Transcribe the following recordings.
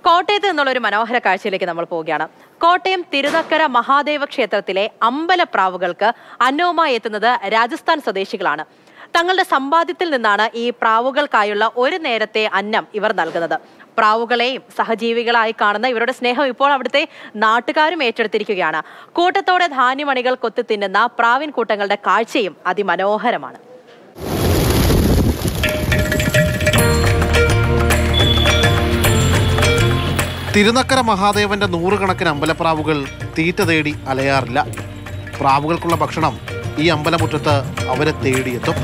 കോട്ടയത്ത് നിന്നുള്ള ഒരു മനോഹര കാഴ്ചയിലേക്ക് നമ്മൾ പോവുകയാണ് കോട്ടയം തിരുനക്കര മഹാദേവ ക്ഷേത്രത്തിലെ അമ്പലപ്രാവുകൾക്ക് അന്നവുമായി എത്തുന്നത് രാജസ്ഥാൻ സ്വദേശികളാണ് തങ്ങളുടെ സമ്പാദ്യത്തിൽ നിന്നാണ് ഈ പ്രാവുകൾക്കായുള്ള ഒരു നേരത്തെ അന്നം ഇവർ നൽകുന്നത് പ്രാവുകളെയും സഹജീവികളായി കാണുന്ന ഇവരുടെ സ്നേഹം ഇപ്പോൾ അവിടുത്തെ നാട്ടുകാരും ഏറ്റെടുത്തിരിക്കുകയാണ് കൂട്ടത്തോടെ ധാന്യമണികൾ കൊത്തി തിന്നുന്ന പ്രാവിൻ കൂട്ടങ്ങളുടെ കാഴ്ചയും അതിമനോഹരമാണ് തിരുനക്കര മഹാദേവന്റെ നൂറുകണക്കിന് അമ്പലപ്രാവുകൾ തീറ്റ തേടി അലയാറില്ല പ്രാവുകൾക്കുള്ള ഭക്ഷണം ഈ അമ്പലമുറ്റത്ത് അവരെ തേടിയെത്തും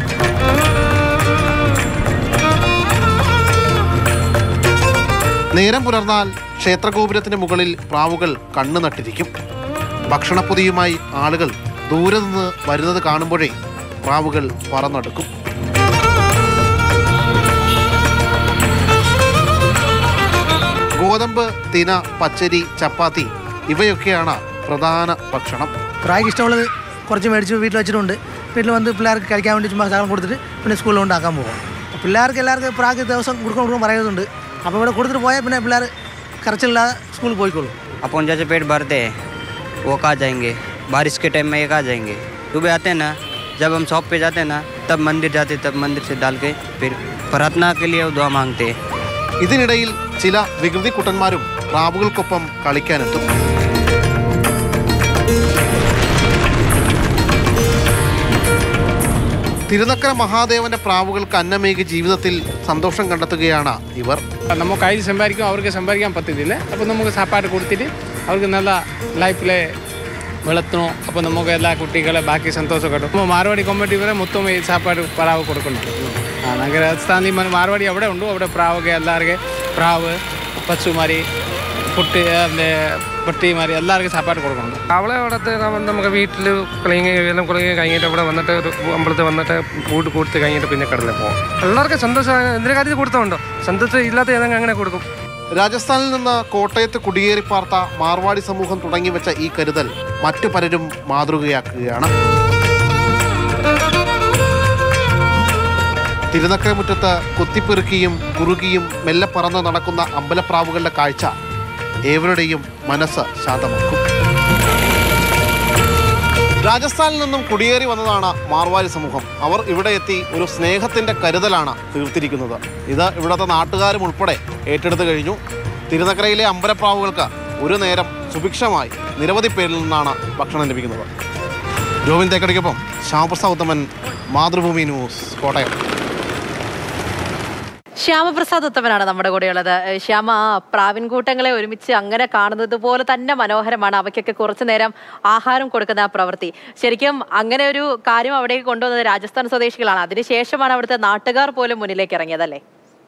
നേരം പുലർന്നാൽ ക്ഷേത്രഗോപുരത്തിന് മുകളിൽ പ്രാവുകൾ കണ്ണു നട്ടിരിക്കും ഭക്ഷണപ്പൊതിയുമായി ആളുകൾ ദൂരെ നിന്ന് വരുന്നത് കാണുമ്പോഴേ പ്രാവുകൾ പറന്നെടുക്കും ഗോതമ്പ് തിന പച്ചരി ചപ്പാത്തി ഇവയൊക്കെയാണ് പ്രധാന ഭക്ഷണം പ്രായക്ക് ഇഷ്ടമുള്ളത് കുറച്ച് മേടിച്ച് വീട്ടിൽ വെച്ചിട്ടുണ്ട് വീട്ടിൽ വന്ന് പിള്ളേർക്ക് കഴിക്കാൻ വേണ്ടി ചുമ്മാ സാധനം കൊടുത്തിട്ട് പിന്നെ സ്കൂളിൽ കൊണ്ടാക്കാൻ പോകും പിള്ളേർക്ക് എല്ലാവർക്കും പ്രാക്ക് ദിവസം കൊടുക്കണം കൊടുക്കണം പറയുന്നുണ്ട് അപ്പോൾ ഇവിടെ കൊടുത്തിട്ട് പോയാൽ പിന്നെ പിള്ളേർ കരച്ചിലില്ലാതെ സ്കൂളിൽ പോയിക്കോളും अपन जैसे पेट भरते हैं वो कहाँ जाएंगे बारिश के टाइम में ये कहाँ जाएंगे सुबह आते हैं ना जब हम शॉप पे जाते हैं ना तब मंदिर जाते तब मंदिर से डाल के फिर प्रार्थना के लिए वो दुआ मांगते हैं ഇതിനിടയിൽ ചില വികൃതി കുട്ടന്മാരും പ്രാവുകൾക്കൊപ്പം കളിക്കാനെത്തും തിരുനക്കര മഹാദേവന്റെ പ്രാവുകൾക്ക് അന്നമേകി ജീവിതത്തിൽ സന്തോഷം കണ്ടെത്തുകയാണ് ഇവർ നമുക്ക് കയ്യിൽ സമ്പാദിക്കും അവർക്ക് സമ്പാദിക്കാൻ പറ്റത്തില്ല അപ്പോൾ നമുക്ക് സാപ്പാട് കൊടുത്തിട്ട് അവർക്ക് നല്ല ലൈഫിൽ വളർത്തണം അപ്പോൾ നമുക്ക് എല്ലാ കുട്ടികളെ ബാക്കി സന്തോഷം കിട്ടും അപ്പോൾ മാർവാടി കമ്മിറ്റി വരെ മൊത്തം ഈ സാപ്പാട് പ്രാവ് കൊടുക്കണം ആ നമുക്ക് രാജസ്ഥാനിൽ മ- മാർവാടി അവിടെ ഉണ്ട് അവിടെ പ്രാവൊക്കെ എല്ലാവർക്കും പ്രാവ് പശുമാരി കുട്ടി പിന്നെ പട്ടിമാരി എല്ലാവർക്കും സാപ്പാട് കൊടുക്കണം അവളെ വളർത്ത് നമ്മ- നമുക്ക് വീട്ടിൽ ക്ലീനിങ് എല്ലാം കുളിങ്ങി കഴിഞ്ഞിട്ട് ഇവിടെ വന്നിട്ട് ഒരു അമ്പലത്തിൽ വന്നിട്ട് കൂട്ട് കൊടുത്ത് കഴിഞ്ഞിട്ട് പിന്നെ കടലിൽ പോകും എല്ലാവർക്കും സന്തോഷം എന്തിനു കാര്യത്തിൽ കൊടുത്തോണ്ടോ സന്തോഷം ഇല്ലാത്ത ഏതെങ്കിലും അങ്ങനെ കൊടുക്കും രാജസ്ഥാനിൽ നിന്ന് കോട്ടയത്ത് കുടിയേറി പാർത്ത മാർവാടി സമൂഹം തുടങ്ങിവെച്ച ഈ കരുതൽ മറ്റു പലരും മാതൃകയാക്കുകയാണ് തിരുനക്കരമുറ്റത്ത് കുത്തിപ്പെറുക്കിയും കുറുകിയും മെല്ലെ പറന്ന് നടക്കുന്ന അമ്പലപ്രാവുകളുടെ കാഴ്ച ഏവരുടെയും മനസ്സ് ശാന്തമാക്കും രാജസ്ഥാനിൽ നിന്നും കുടിയേറി വന്നതാണ് മാർവാരി സമൂഹം അവർ ഇവിടെ എത്തി ഒരു സ്നേഹത്തിൻ്റെ കരുതലാണ് തീർത്തിരിക്കുന്നത് ഇത് ഇവിടുത്തെ നാട്ടുകാരും ഉൾപ്പെടെ ഏറ്റെടുത്തു കഴിഞ്ഞു തിരുനക്കരയിലെ അമ്പലപ്രാവുകൾക്ക് ഒരു നേരം സുഭിക്ഷമായി നിരവധി പേരിൽ നിന്നാണ് ഭക്ഷണം ലഭിക്കുന്നത് ജോവിൻ തേക്കടിക്കൊപ്പം ശ്യാമപ്രസാദ് ഉത്തമൻ മാതൃഭൂമി ന്യൂസ് കോട്ടയം ശ്യാമപ്രസാദ് ഉത്തമനാണ് നമ്മുടെ കൂടെയുള്ളത് ഏഹ് ശ്യാമ ആ പ്രാവിൻകൂട്ടങ്ങളെ ഒരുമിച്ച് അങ്ങനെ കാണുന്നത് പോലെ തന്നെ മനോഹരമാണ് അവയ്ക്കൊക്കെ കുറച്ചു നേരം ആഹാരം കൊടുക്കുന്ന ആ പ്രവൃത്തി ശരിക്കും അങ്ങനെ ഒരു കാര്യം അവിടേക്ക് കൊണ്ടുവന്നത് രാജസ്ഥാൻ സ്വദേശികളാണ് അതിനുശേഷമാണ് അവിടുത്തെ നാട്ടുകാർ പോലും മുന്നിലേക്ക് ഇറങ്ങിയതല്ലേ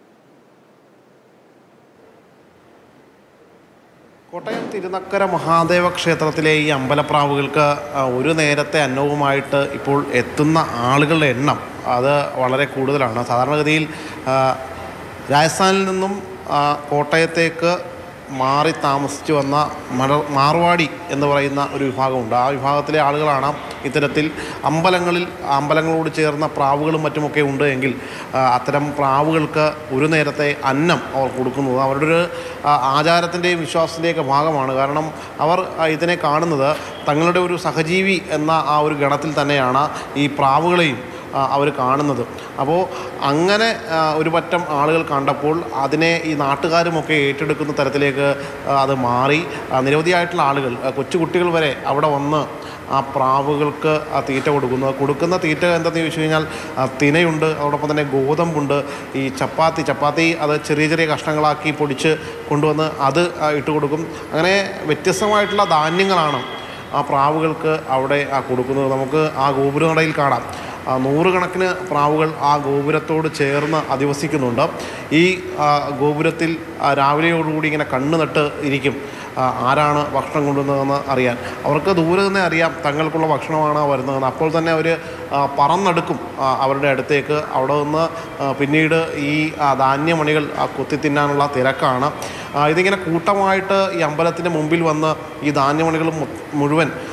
കോട്ടയം തിരുനക്കര മഹാദേവ ക്ഷേത്രത്തിലെ ഈ അമ്പലപ്രാവുകൾക്ക് ആ, ഒരു നേരത്തെ അന്നവുമായിട്ട് ഇപ്പോൾ എത്തുന്ന ആളുകളുടെ എണ്ണം അത് വളരെ കൂടുതലാണ് സാധാരണഗതിയിൽ ആ, രാജസ്ഥാനിൽ നിന്നും ആ, കോട്ടയത്തേക്ക് മാറി താമസിച്ചു വന്ന മല മാർവാടി എന്ന് പറയുന്ന ഒരു വിഭാഗമുണ്ട് ആ വിഭാഗത്തിലെ ആളുകളാണ് ഇത്തരത്തിൽ അമ്പലങ്ങളിൽ അമ്പലങ്ങളോട് ചേർന്ന പ്രാവുകളും മറ്റുമൊക്കെ ഉണ്ട് എങ്കിൽ ആ, അത്തരം പ്രാവുകൾക്ക് ഒരു നേരത്തെ അന്നം അവർ കൊടുക്കുന്നത് അവരുടെ ഒരു ആ, ആചാരത്തിൻ്റെയും വിശ്വാസത്തിൻ്റെയൊക്കെ ഭാഗമാണ് കാരണം അവർ ആ, ഇതിനെ കാണുന്നത് തങ്ങളുടെ ഒരു സഹജീവി എന്ന ആ ഒരു ഗണത്തിൽ തന്നെയാണ് ഈ പ്രാവുകളെയും അവർ കാണുന്നത് അപ്പോൾ അങ്ങനെ ആ, ഒരു പറ്റം ആളുകൾ കണ്ടപ്പോൾ അതിനെ ഈ നാട്ടുകാരുമൊക്കെ ഏറ്റെടുക്കുന്ന തരത്തിലേക്ക് ആ, അത് മാറി ആ, നിരവധിയായിട്ടുള്ള ആളുകൾ ആ, കൊച്ചുകുട്ടികൾ വരെ അവിടെ വന്ന് ആ പ്രാവുകൾക്ക് ആ തീറ്റ കൊടുക്കുന്നത് കൊടുക്കുന്ന തീറ്റ എന്താണെന്ന് ചോദിച്ചു കഴിഞ്ഞാൽ ആ, തിനയുണ്ട് അതോടൊപ്പം തന്നെ ഗോതമ്പുണ്ട് ഈ ചപ്പാത്തി ചപ്പാത്തി അത് ചെറിയ ചെറിയ കഷ്ണങ്ങളാക്കി പൊടിച്ച് കൊണ്ടുവന്ന് അത് ആ, ഇട്ട് കൊടുക്കും അങ്ങനെ വ്യത്യസ്തമായിട്ടുള്ള ധാന്യങ്ങളാണ് ആ പ്രാവുകൾക്ക് അവിടെ ആ കൊടുക്കുന്നത് നമുക്ക് ആ ഗോപുരനടയിൽ കാണാം ആ, നൂറുകണക്കിന് പ്രാവുകൾ ആ ഗോപുരത്തോട് ചേർന്ന് അധിവസിക്കുന്നുണ്ട് ഈ ആ, ഗോപുരത്തിൽ ആ, രാവിലെയോടുകൂടി ഇങ്ങനെ കണ്ണു നട്ട് ഇരിക്കും ആ, ആരാണ് ഭക്ഷണം കൊണ്ടുവന്നതെന്ന് അറിയാൻ അവർക്ക് ദൂരെ തന്നെ അറിയാം തങ്ങൾക്കുള്ള ഭക്ഷണമാണ് വരുന്നതെന്ന് അപ്പോൾ തന്നെ അവർ പറന്നെടുക്കും ആ, അവരുടെ അടുത്തേക്ക് അവിടെ നിന്ന് ആ, പിന്നീട് ഈ ആ, ധാന്യമണികൾ ആ, കൊത്തി തിന്നാനുള്ള തിരക്കാണ് ആ, ഇതിങ്ങനെ കൂട്ടമായിട്ട് ഈ അമ്പലത്തിൻ്റെ മുമ്പിൽ വന്ന് ഈ ധാന്യമണികൾ മു- മുഴുവൻ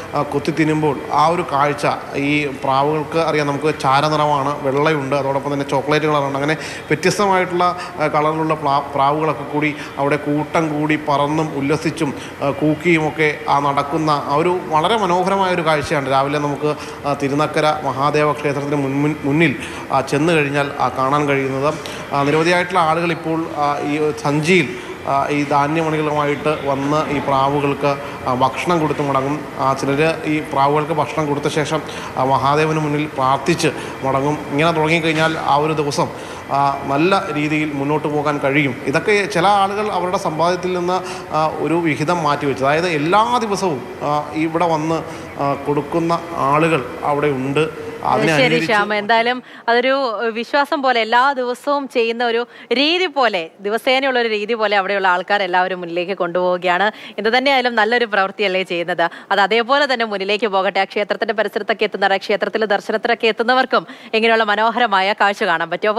ആ, കൊത്തി തിന്നുമ്പോൾ ആ ഒരു കാഴ്ച ഈ പ്രാവുകൾക്ക് അറിയാം നമുക്ക് ചാരനിറമാണ് വെള്ളയുണ്ട് അതോടൊപ്പം തന്നെ ചോക്ലേറ്റ് കളറുണ്ട് അങ്ങനെ വ്യത്യസ്തമായിട്ടുള്ള ആ, കളറിലുള്ള പ്ലാ പ്രാവുകളൊക്കെ കൂടി അവിടെ കൂട്ടം കൂടി പറന്നും ഉല്ലസിച്ചും ആ, കൂക്കിയും ഒക്കെ ആ നടക്കുന്ന ആ ഒരു വളരെ മനോഹരമായ ഒരു കാഴ്ചയാണ് രാവിലെ നമുക്ക് ആ, തിരുനക്കര മഹാദേവ ക്ഷേത്രത്തിന് മുൻ മുൻ- മുന്നിൽ ആ, ചെന്ന് കഴിഞ്ഞാൽ ആ, കാണാൻ കഴിയുന്നത് ആ, നിരവധിയായിട്ടുള്ള ആളുകൾ ഇപ്പോൾ ആ, ഈ സഞ്ചിയിൽ ആ, ഈ ധാന്യമണികളുമായിട്ട് വന്ന് ഈ പ്രാവുകൾക്ക് ആ, ഭക്ഷണം കൊടുത്ത് മടങ്ങും ചിലർ ഈ പ്രാവുകൾക്ക് ഭക്ഷണം കൊടുത്ത ശേഷം ആ, മഹാദേവന് മുന്നിൽ പ്രാർത്ഥിച്ച് മടങ്ങും ഇങ്ങനെ തുടങ്ങിക്കഴിഞ്ഞാൽ ആ ഒരു ദിവസം ആ, നല്ല രീതിയിൽ മുന്നോട്ട് പോകാൻ കഴിയും ഇതൊക്കെ ചില ആളുകൾ അവരുടെ സമ്പാദ്യത്തിൽ നിന്ന് ആ, ഒരു വിഹിതം മാറ്റിവെച്ചു അതായത് എല്ലാ ദിവസവും ആ, ഇവിടെ വന്ന് ആ, കൊടുക്കുന്ന ആളുകൾ അവിടെ ഉണ്ട് അതിനെ ശരി അനുകരിച്ച് ശ്യാമ എന്തായാലും അതൊരു ഏഹ്, വിശ്വാസം പോലെ എല്ലാ ദിവസവും ചെയ്യുന്ന ഒരു രീതി പോലെ ദിവസേനയുള്ള ഒരു രീതി പോലെ അവിടെയുള്ള ആൾക്കാർ എല്ലാവരും മുന്നിലേക്ക് കൊണ്ടുപോവുകയാണ് എന്ത് തന്നെയായാലും നല്ലൊരു പ്രവൃത്തിയല്ലേ ചെയ്യുന്നത് അത് അതേപോലെ തന്നെ മുന്നിലേക്ക് പോകട്ടെ ആ ക്ഷേത്രത്തിന്റെ പരിസരത്തൊക്കെ എത്തുന്നവർ ക്ഷേത്രത്തിൽ ദർശനത്തിനൊക്കെ എത്തുന്നവർക്കും ഇങ്ങനെയുള്ള മനോഹരമായ കാഴ്ച കാണാൻ പറ്റും